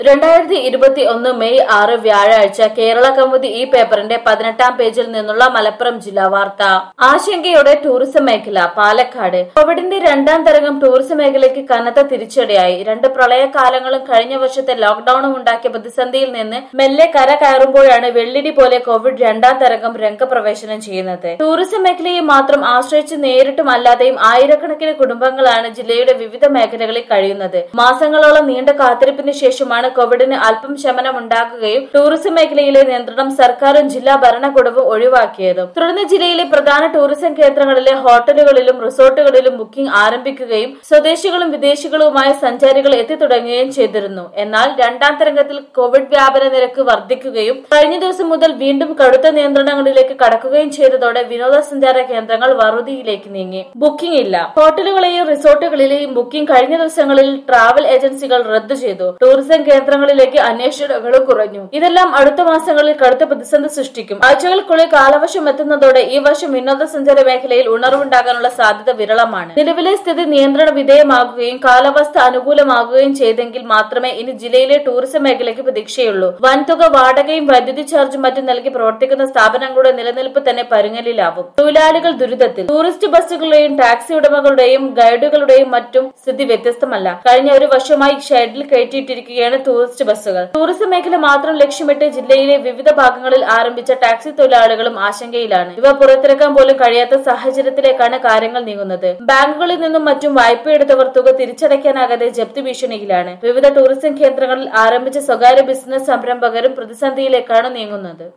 രണ്ടായിരത്തി ഇരുപത്തി ഒന്ന് മെയ് ആറ് വ്യാഴാഴ്ച കേരള കൗമുദി ഈ പേപ്പറിന്റെ പതിനെട്ടാം പേജിൽ നിന്നുള്ള മലപ്പുറം ജില്ലാ വാർത്ത ആശങ്കയോടെ ടൂറിസം മേഖല പാലക്കാട് കോവിഡിന്റെ രണ്ടാം തരംഗം ടൂറിസം മേഖലയ്ക്ക് കനത്ത തിരിച്ചടിയായി രണ്ട് പ്രളയകാലങ്ങളും കഴിഞ്ഞ വർഷത്തെ ലോക്ഡൌണും ഉണ്ടാക്കിയ പ്രതിസന്ധിയിൽ നിന്ന് മെല്ലെ കര കയറുമ്പോഴാണ് വെള്ളിടി പോലെ കോവിഡ് രണ്ടാം തരംഗം രംഗപ്രവേശനം ചെയ്യുന്നത് ടൂറിസം മേഖലയെ മാത്രം ആശ്രയിച്ച് നേരിട്ടും അല്ലാതെയും ആയിരക്കണക്കിന് കുടുംബങ്ങളാണ് ജില്ലയുടെ വിവിധ മേഖലകളിൽ കഴിയുന്നത് മാസങ്ങളോളം നീണ്ട കാത്തിരിപ്പിന് ശേഷമാണ് കോവിഡിന് അല്പം ശമനം ഉണ്ടാകുകയും ടൂറിസം മേഖലയിലെ നിയന്ത്രണം സർക്കാരും ജില്ലാ ഭരണകൂടവും ഒഴിവാക്കിയതും തുടർന്ന് ജില്ലയിലെ പ്രധാന ടൂറിസം കേന്ദ്രങ്ങളിലെ ഹോട്ടലുകളിലും റിസോർട്ടുകളിലും ബുക്കിംഗ് ആരംഭിക്കുകയും സ്വദേശികളും വിദേശികളുമായ സഞ്ചാരികൾ എത്തിത്തുടങ്ങുകയും ചെയ്തിരുന്നു എന്നാൽ രണ്ടാം തരംഗത്തിൽ കോവിഡ് വ്യാപന നിരക്ക് വർദ്ധിക്കുകയും കഴിഞ്ഞ ദിവസം മുതൽ വീണ്ടും കടുത്ത നിയന്ത്രണങ്ങളിലേക്ക് കടക്കുകയും ചെയ്തതോടെ വിനോദസഞ്ചാര കേന്ദ്രങ്ങൾ വറുതിയിലേക്ക് നീങ്ങി ബുക്കിംഗ് ഇല്ല ഹോട്ടലുകളെയും റിസോർട്ടുകളിലെയും ബുക്കിംഗ് കഴിഞ്ഞ ദിവസങ്ങളിൽ ട്രാവൽ ഏജൻസികൾ റദ്ദു ചെയ്തു ടൂറിസം കേന്ദ്രങ്ങളിലേക്ക് അന്വേഷണങ്ങളും കുറഞ്ഞു ഇതെല്ലാം അടുത്ത മാസങ്ങളിൽ കടുത്ത പ്രതിസന്ധി സൃഷ്ടിക്കും ആഴ്ചകൾക്കുള്ളിൽ കാലവർഷം എത്തുന്നതോടെ ഈ വർഷം വിനോദസഞ്ചാര മേഖലയിൽ ഉണർവുണ്ടാകാനുള്ള സാധ്യത വിരളമാണ് നിലവിലെ സ്ഥിതി നിയന്ത്രണ വിധേയമാകുകയും കാലാവസ്ഥ അനുകൂലമാകുകയും ചെയ്തെങ്കിൽ മാത്രമേ ഇനി ജില്ലയിലെ ടൂറിസം മേഖലയ്ക്ക് പ്രതീക്ഷയുള്ളൂ വൻതുക വാടകയും വൈദ്യുതി ചാർജും മറ്റും നൽകി പ്രവർത്തിക്കുന്ന സ്ഥാപനങ്ങളുടെ നിലനിൽപ്പ് തന്നെ പരുങ്ങലിലാവും തൊഴിലാളികൾ ദുരിതത്തിൽ ടൂറിസ്റ്റ് ബസ്സുകളുടെയും ടാക്സി ഉടമകളുടെയും ഗൈഡുകളുടെയും മറ്റും സ്ഥിതി വ്യത്യസ്തമല്ല കഴിഞ്ഞ ഒരു വർഷമായി ഷെഡിൽ കയറ്റിയിട്ടിരിക്കുകയാണ് ടൂറിസ്റ്റ് ബസ്സുകൾ ടൂറിസം മേഖല മാത്രം ലക്ഷ്യമിട്ട് ജില്ലയിലെ വിവിധ ഭാഗങ്ങളിൽ ആരംഭിച്ച ടാക്സി തൊഴിലാളികളും ആശങ്കയിലാണ് ഇവ പുറത്തിറക്കാൻ പോലും കഴിയാത്ത സാഹചര്യത്തിലേക്കാണ് കാര്യങ്ങൾ നീങ്ങുന്നത് ബാങ്കുകളിൽ നിന്നും മറ്റും വായ്പയെടുത്തവർ തുക തിരിച്ചടയ്ക്കാനാകാതെ ജപ്തി ഭീഷണിയിലാണ് വിവിധ ടൂറിസം കേന്ദ്രങ്ങളിൽ ആരംഭിച്ച സ്വകാര്യ ബിസിനസ് സംരംഭകരും പ്രതിസന്ധിയിലേക്കാണ് നീങ്ങുന്നത്